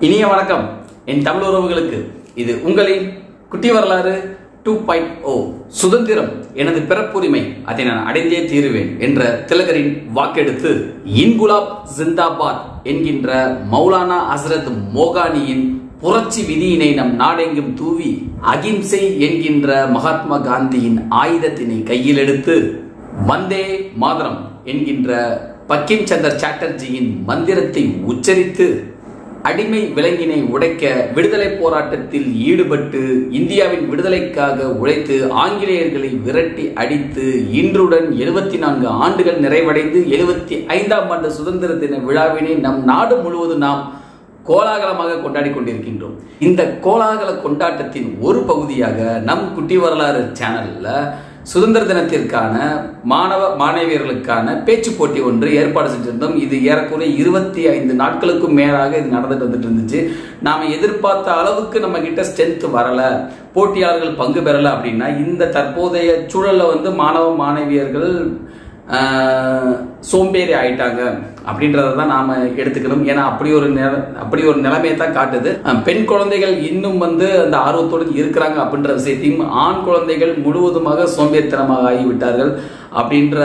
இனிய வணக்கம் என் தமிழ் உறவுகளுக்கு இது உங்களின் குட்டி வரலாறு டூ பாயிண்ட் ஓ சுதந்திரம் எனது பிறப்புரிமை அதை நான் அடைந்தே தீருவேன் என்ற திலகரின் வாக்கெடுத்து இன்குலாப் ஜிந்தாபாத் என்கின்ற மௌலானா ஹசரத் மோகானியின் புரட்சி விதியினை நம் நாடெங்கும் தூவி அகிம்சை என்கின்ற மகாத்மா காந்தியின் ஆயுதத்தினை கையில் எடுத்து வந்தே மாதரம் என்கின்ற பக்கிம் சந்தர் சாட்டர்ஜியின் மந்திரத்தை உச்சரித்து அடிமை விலங்கினை உடைக்க விடுதலை போராட்டத்தில் ஈடுபட்டு இந்தியாவின் விடுதலைக்காக உழைத்து ஆங்கிலேயர்களை விரட்டி அடித்து இன்றுடன் எழுபத்தி நான்கு ஆண்டுகள் நிறைவடைந்து எழுபத்தி ஐந்தாம் ஆண்டு சுதந்திர தின விழாவினை நம் நாடு முழுவதும் நாம் கோலாகலமாக கொண்டாடி கொண்டிருக்கின்றோம் இந்த கோலாகல கொண்டாட்டத்தின் ஒரு பகுதியாக நம் குட்டி வரலாறு சேனல்ல சுதந்திர தினத்திற்கான மாணவ மாணவியர்களுக்கான பேச்சு போட்டி ஒன்று ஏற்பாடு செஞ்சிருந்தோம் இது ஏறக்குறைய இருபத்தி ஐந்து நாட்களுக்கும் மேலாக இது நடந்துட்டு வந்துட்டு இருந்துச்சு நாம எதிர்பார்த்த அளவுக்கு நம்ம கிட்ட ஸ்ட்ரென்த் வரல போட்டியாளர்கள் பங்கு பெறல அப்படின்னா இந்த தற்போதைய சூழல்ல வந்து மாணவ மாணவியர்கள் ஆஹ், சோம்பேறி ஆயிட்டாங்க அப்படின்றத தான் நாம எடுத்துக்கணும் ஏன்னா அப்படி ஒரு நில அப்படி ஒரு நிலைமையை தான் காட்டுது அஹ், பெண் குழந்தைகள் இன்னும் வந்து அந்த ஆர்வத்தோடு இருக்கிறாங்க அப்படின்ற விஷயத்தையும் ஆண் குழந்தைகள் முழுவதுமாக சோம்பேறித்தனமாக ஆகிவிட்டார்கள் அப்படின்ற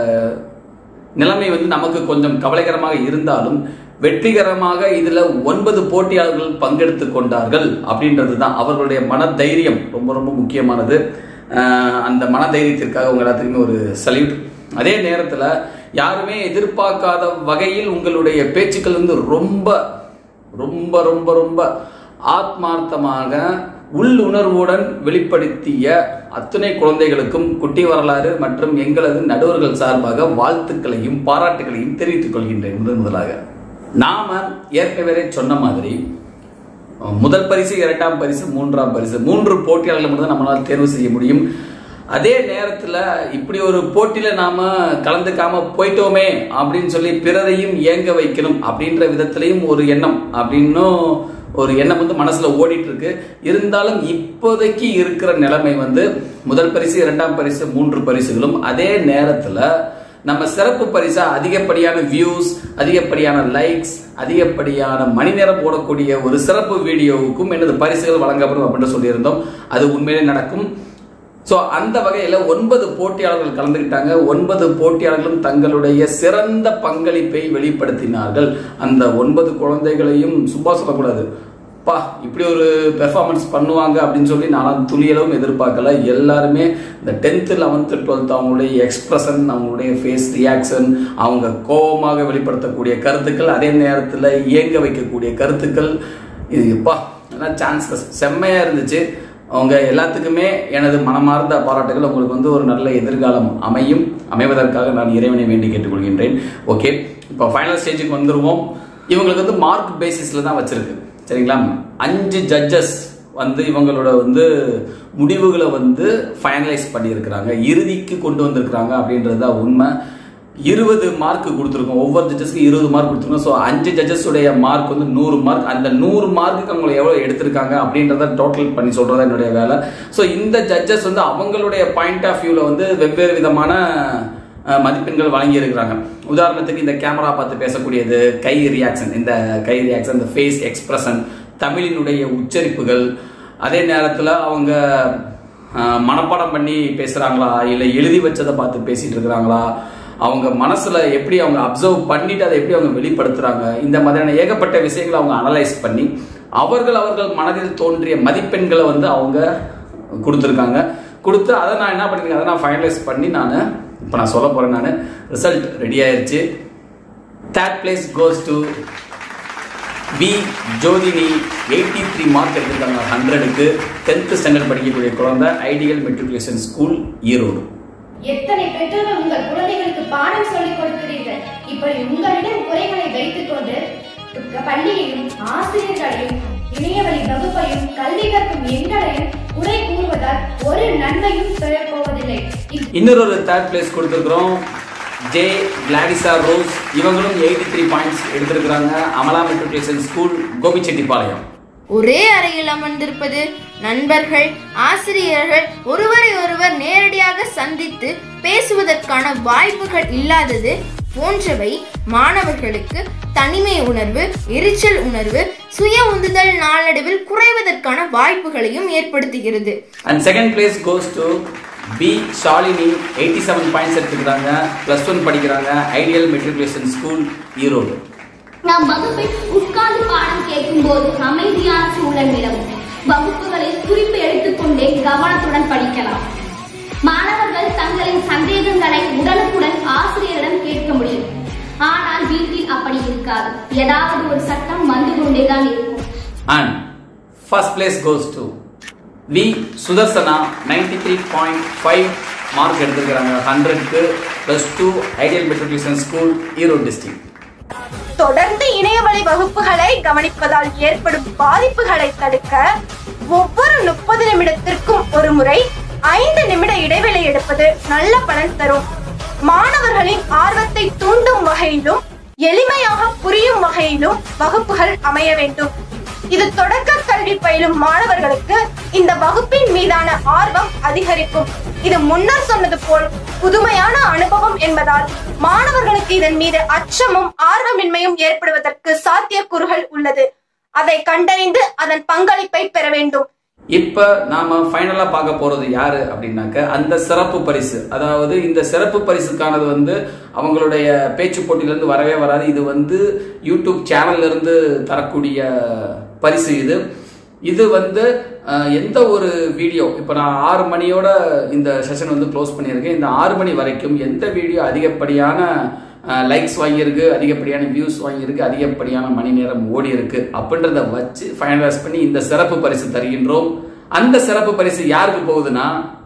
நிலைமை வந்து நமக்கு கொஞ்சம் கவலைகரமாக இருந்தாலும் வெற்றிகரமாக இதுல ஒன்பது போட்டியாளர்கள் பங்கெடுத்து கொண்டார்கள் அப்படின்றது தான் அவர்களுடைய மன தைரியம் ரொம்ப ரொம்ப முக்கியமானது அஹ் அந்த மன தைரியத்திற்காக உங்க எல்லாத்துக்குமே ஒரு சல்யூட் அதே நேரத்துல யாருமே எதிர்பார்க்காத வகையில் உங்களுடைய பேச்சுக்கள் வந்து ரொம்ப ரொம்ப ரொம்ப ரொம்ப ஆத்மார்த்தமாக உள்ளுணர்வுடன் வெளிப்படுத்திய அத்தனை குழந்தைகளுக்கும் குட்டி வரலாறு மற்றும் எங்களது நடுவர்கள் சார்பாக வாழ்த்துக்களையும் பாராட்டுகளையும் தெரிவித்துக் கொள்கின்றேன் முதன் முதலாக நாம ஏற்கனவே சொன்ன மாதிரி முதல் பரிசு இரண்டாம் பரிசு மூன்றாம் பரிசு மூன்று போட்டியாளர்கள் மட்டும் தான் நம்மளால் தேர்வு செய்ய முடியும் அதே நேரத்தில் இப்படி ஒரு போட்டியில நாம கலந்துக்காம போயிட்டோமே அப்படின்னு சொல்லி பிறரையும் ஏங்க வைக்கணும் அப்படின்ற விதத்திலையும் ஒரு எண்ணம் அப்படின்னும் ஒரு எண்ணம் வந்து மனசுல ஓடிட்டு இருக்கு இருந்தாலும் இப்போதைக்கு இருக்கிற நிலைமை வந்து முதல் பரிசு இரண்டாம் பரிசு மூன்று பரிசுகளும் அதே நேரத்துல நம்ம சிறப்பு பரிசா அதிகப்படியான வியூஸ் அதிகப்படியான லைக்ஸ் அதிகப்படியான மணி நேரம் ஓடக்கூடிய ஒரு சிறப்பு வீடியோவுக்கும் எனது பரிசுகள் வழங்கப்படும் அப்படின்னு சொல்லியிருந்தோம் அது உண்மையிலே நடக்கும் ஸோ அந்த வகையில் ஒன்பது போட்டியாளர்கள் கலந்துக்கிட்டாங்க ஒன்பது போட்டியாளர்களும் தங்களுடைய சிறந்த பங்களிப்பை வெளிப்படுத்தினார்கள் அந்த ஒன்பது குழந்தைகளையும் சும்மா சொல்லக்கூடாது பா இப்படி ஒரு பெர்ஃபார்மன்ஸ் பண்ணுவாங்க அப்படின்னு சொல்லி நான் துளியளவும் எதிர்பார்க்கல எல்லாருமே இந்த டென்த்து லெவன்த்து டுவெல்த் அவங்களுடைய எக்ஸ்பிரஷன் அவங்களுடைய ஃபேஸ் ரியாக்ஷன் அவங்க கோபமாக வெளிப்படுத்தக்கூடிய கருத்துக்கள் அதே நேரத்தில் இயங்க வைக்கக்கூடிய கருத்துக்கள் இது எப்பா சான்ஸ்லெஸ் செம்மையாக இருந்துச்சு அவங்க எல்லாத்துக்குமே எனது மனமார்ந்த பாராட்டுகள் உங்களுக்கு வந்து ஒரு நல்ல எதிர்காலம் அமையும் அமைவதற்காக நான் இறைவனை வேண்டி கேட்டுக்கொள்கின்றேன் ஓகே இப்போ ஃபைனல் ஸ்டேஜுக்கு வந்துருவோம் இவங்களுக்கு வந்து மார்க் பேசிஸில் தான் வச்சிருக்கு சரிங்களா அஞ்சு ஜட்ஜஸ் வந்து இவங்களோட வந்து முடிவுகளை வந்து ஃபைனலைஸ் பண்ணியிருக்கிறாங்க இறுதிக்கு கொண்டு வந்திருக்கிறாங்க அப்படின்றது தான் உண்மை இருபது மார்க் கொடுத்துருக்கோம் ஒவ்வொரு ஜட்ஜஸ்க்கு இருபது மார்க் கொடுத்துருக்கோம் ஸோ அஞ்சு ஜட்ஜஸ் உடைய மார்க் வந்து நூறு மார்க் அந்த நூறு மார்க்குக்கு அவங்க எவ்வளோ எடுத்திருக்காங்க அப்படின்றத டோட்டல் பண்ணி சொல்றது என்னுடைய வேலை ஸோ இந்த ஜட்ஜஸ் வந்து அவங்களுடைய பாயிண்ட் ஆஃப் வியூவில் வந்து வெவ்வேறு விதமான அஹ், மதிப்பெண்கள் வழங்கி இருக்கிறாங்க உதாரணத்துக்கு இந்த கேமரா பார்த்து பேசக்கூடியது கை ரியாக்ஷன் இந்த கை ரியாக்ஷன் இந்த ஃபேஸ் எக்ஸ்பிரஷன் தமிழினுடைய உச்சரிப்புகள் அதே நேரத்தில் அவங்க அஹ், மனப்பாடம் பண்ணி பேசுகிறாங்களா இல்லை எழுதி வச்சதை பார்த்து பேசிட்டு இருக்கிறாங்களா அவங்க மனசுல எப்படி அவங்க அப்சர்வ் பண்ணிட்டு அதை எப்படி அவங்க வெளிப்படுத்துறாங்க இந்த மாதிரியான ஏகப்பட்ட விஷயங்களை அவங்க அனலைஸ் பண்ணி அவர்கள் அவர்கள் மனதில் தோன்றிய மதிப்பெண்களை வந்து அவங்க கொடுத்துருக்காங்க கொடுத்து அதை நான் என்ன பண்ணிருக்கேன் அதை நான் ஃபைனலைஸ் பண்ணி நான் இப்போ நான் சொல்ல போறேன் நான் ரிசல்ட் ரெடி ஆயிருச்சு third place goes to B Jothini eighty three mark எடுத்திருக்காங்க ஹண்ட்ரடுக்கு டென்த் ஸ்டாண்டர்ட் படிக்கக்கூடிய குழந்தை ஐடியல் மெட்ரிகுலேஷன் ஸ்கூல் ஈரோடு எத்தனை பெற்றோர்கள் உங்கள் குழந்தைகளுக்கு பாடம் சொல்லிக் கொடுக்கிறீர்கள் இப்படி உங்களிடம் குறைகளை வைத்துக் கொண்டு பள்ளியையும் ஆசிரியர்களையும் இணையவழி வகுப்பையும் கல்வி கற்கும் எங்களையும் குறை கூறுவதால் ஒரு நன்மையும் பெறப்போவதில்லை இவ்- இன்னொரு ஒரு தேர்ட் பிளேஸ் கொடுத்துருக்குறோம் ஜே கிளாடிசா ரோஸ் இவங்களும் எயிட்டி த்ரீ பாயிண்ட்ஸ் எடுத்திருக்கிறாங்க அமலா மெட்ரிகுலேஷன் ஸ்கூல் கோபிச்செட்டிப்பாளையம் ஒரே அறையில் அமர்ந்திருப்பது நண்பர்கள் ஆசிரியர்கள் ஒருவரை ஒருவர் நேரடியாக சந்தித்து பேசுவதற்கான வாய்ப்புகள் இல்லாதது போன்றவை மாணவர்களுக்கு தனிமை உணர்வு எரிச்சல் உணர்வு சுய உந்துதல் நாளடைவில் குறைவதற்கான வாய்ப்புகளையும் ஏற்படுத்துகிறது and second place goes to B Shalini eighty seven points எடுத்துக்கிறாங்க ப்ளஸ் ஒன் படிக்கிறாங்க ஐடியல் மெட்ரிகுலேஷன் ஸ்கூல் ஈரோடு நாம் வகுப்பில் உட்கார்ந்து பாடம் கேட்கும்போது அமைதியான சூழல் நிலவும் வகுப்புகளில் குறிப்பு எடுத்துக்கொண்டே கவனத்துடன் படிக்கலாம் மாணவர்கள் தங்களின் சந்தேகங்களை உடனுக்குடன் ஆசிரியரிடம் கேட்க முடியும் ஆனால் வீட்டில் அப்படி இருக்காது ஏதாவது ஒரு சட்டம் வந்து கொண்டேதான் இருக்கும் and first place goes to V Sudharsana ninety three point five mark எடுத்துக்கிறாங்க ஹண்ட்ரட்க்கு plus two ideal matriculation school Erode district தொடர்ந்து இணையவழி வகுப்புகளை கவனிப்பதால் ஏற்படும் பாதிப்புகளை தடுக்க ஒவ்வொரு முப்பது நிமிடத்திற்கும் ஒரு முறை ஐந்து நிமிட இடைவெளி எடுப்பது நல்ல பலன் தரும் மாணவர்களின் ஆர்வத்தை தூண்டும் வகையிலும் எளிமையாக புரியும் வகையிலும் வகுப்புகள் அமைய வேண்டும் இது தொடக்க கல்வி பயிலும் மாணவர்களுக்கு இந்த வகுப்பின் மீதான ஆர்வம் அதிகரிக்கும் இது முன்னர் சொன்னது போல் புதுமையான அனுபவம் என்பதால் மாணவர்களுக்கு இதன் மீது அச்சமும் ஆர்வமின்மையும் ஏற்படுவதற்கு சாத்தியக்கூறுகள் உள்ளது அதை கண்டறிந்து அதன் பங்களிப்பை பெற வேண்டும் இப்ப நாம ஃபைனலா பார்க்க போறது யாரு அப்படின்னாக்க அந்த சிறப்பு பரிசு அதாவது இந்த சிறப்பு பரிசுக்கானது வந்து அவங்களுடைய பேச்சு போட்டியில இருந்து வரவே வராது இது வந்து யூடியூப் சேனல்ல இருந்து தரக்கூடிய பரிசு இது இது வந்து அஹ், எந்த ஒரு வீடியோ இப்போ நான் ஆறு மணியோட இந்த செஷன் வந்து க்ளோஸ் பண்ணியிருக்கேன் இந்த ஆறு மணி வரைக்கும் எந்த வீடியோ அதிகப்படியான லைக்ஸ் வாங்கியிருக்கு அதிகப்படியான வியூஸ் வாங்கியிருக்கு அதிகப்படியான மணி நேரம் ஓடி இருக்கு அப்படின்றத வச்சு ஃபைனலைஸ் பண்ணி இந்த சிறப்பு பரிசு தருகின்றோம் அந்த சிறப்பு பரிசு யாருக்கு போகுதுன்னா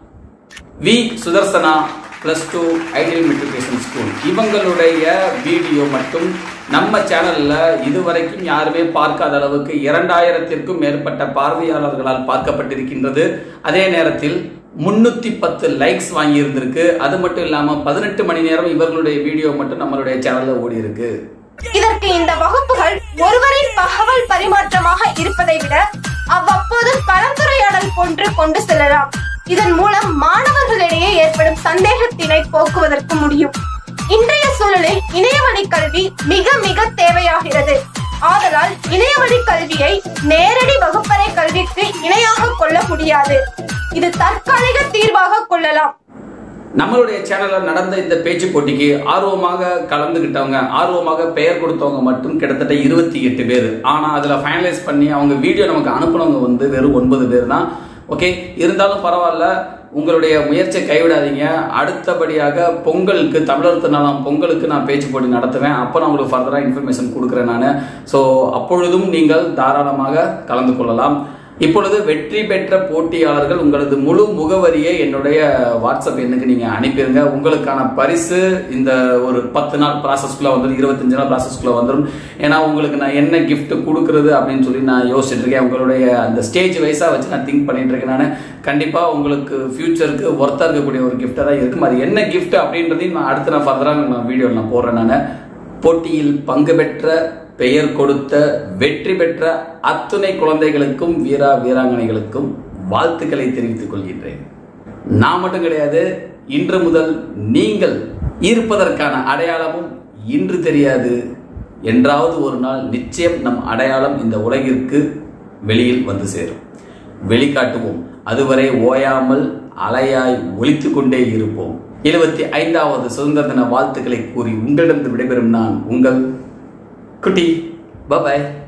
V Sudharsana plus two ideal matriculation school இவங்களுடைய வீடியோ மட்டும் நம்ம சேனல்ல இதுவரைக்கும் யாருமே பார்க்காத அளவுக்கு இரண்டாயிரத்திற்கும் மேற்பட்ட பார்வையாளர்களால் பார்க்கப்பட்டிருக்கின்றது அதே நேரத்தில் முன்னூத்தி பத்து லைக்ஸ் வாங்கி இருந்திருக்கு அது மட்டும் இல்லாம பதினெட்டு மணி நேரம் இவர்களுடைய வீடியோ மட்டும் நம்மளுடைய சேனல்ல ஓடி இருக்கு இதற்கு இந்த வகுப்புகள் ஒருவரின் தகவல் பரிமாற்றமாக இருப்பதை விட அவ்வப்போது கலந்துரையாடல் போன்று கொண்டு செல்லலாம் இதன் மூலம் மாணவர்களிடையே ஏற்படும் சந்தேகத்தினை போக்குவதற்கு முடியும் இன்றைய சூழலில் இணையவழி கல்வி மிக மிக தேவையாகிறது ஆதலால் இணையவழி கல்வியை நேரடி வகுப்பறை கல்விக்கு இணையாக கொள்ள முடியாது இது தற்காலிக தீர்வாக கொள்ளலாம் நம்மளுடைய சேனல்ல நடந்த இந்த பேச்சு போட்டிக்கு ஆர்வமாக கலந்துகிட்டவங்க ஆர்வமாக பெயர் கொடுத்தவங்க மட்டும் கிட்டத்தட்ட இருபத்தி எட்டு பேர் ஆனா அதுல ஃபைனலைஸ் பண்ணி அவங்க வீடியோ நமக்கு அனுப்புனவங்க வந்து வெறும் ஒன்பது பேர் தான் ஓகே இருந்தாலும் பரவாயில்ல உங்களுடைய முயற்சியை கைவிடாதீங்க அடுத்தபடியாக பொங்கலுக்கு தமிழர் திருநாளாம் பொங்கலுக்கு நான் பேச்சு போட்டி நடத்துவேன் அப்போ நான் உங்களுக்கு ஃபர்தராக இன்ஃபர்மேஷன் கொடுக்குறேன் நான் ஸோ அப்பொழுதும் நீங்கள் தாராளமாக கலந்து கொள்ளலாம் இப்பொழுது வெற்றி பெற்ற போட்டியாளர்கள் உங்களது முழு முகவரியை என்னுடைய வாட்ஸ்அப் எண்ணுக்கு நீங்க அனுப்பிடுங்க உங்களுக்கான பரிசு இந்த ஒரு பத்து நாள் ப்ராசஸ்க்குள்ள வந்துடும் இருபத்தஞ்சு நாள் ப்ராசஸ்க்குள்ள வந்துடும் ஏன்னா உங்களுக்கு நான் என்ன gift கொடுக்கறது அப்படின்னு சொல்லி நான் யோசிச்சுட்டு இருக்கேன் உங்களுடைய அந்த ஸ்டேஜ் வைஸா வச்சு நான் திங்க் பண்ணிட்டு இருக்கேன் நான் கண்டிப்பா உங்களுக்கு ஃபியூச்சருக்கு ஒர்த்தா இருக்கக்கூடிய ஒரு gift தான் இருக்கும் அது என்ன gift அப்படின்றதையும் நான் அடுத்து நான் ஃபர்தராக நான் வீடியோ நான் போடுறேன் நான் போட்டியில் பங்கு பெற்ற பெயர் கொடுத்த வெற்றி பெற்ற அத்துணை குழந்தைகளுக்கும் வீரா வீராங்கனைகளுக்கும் வாழ்த்துக்களை தெரிவித்துக் கொள்கின்றேன் நான் மட்டும் கிடையாது இன்று முதல் நீங்கள் இருப்பதற்கான அடையாளமும் இன்று தெரியாது என்றாவது ஒரு நாள் நிச்சயம் நம் அடையாளம் இந்த உலகிற்கு வெளியில் வந்து சேரும் வெளிக்காட்டுவோம் அதுவரை ஓயாமல் அலையாய் ஒலித்துக் கொண்டே இருப்போம் எழுபத்தி ஐந்தாவது சுதந்திர தின வாழ்த்துக்களை கூறி உங்களிடம் விடைபெறும் நான் உங்கள் குட்டி பாய்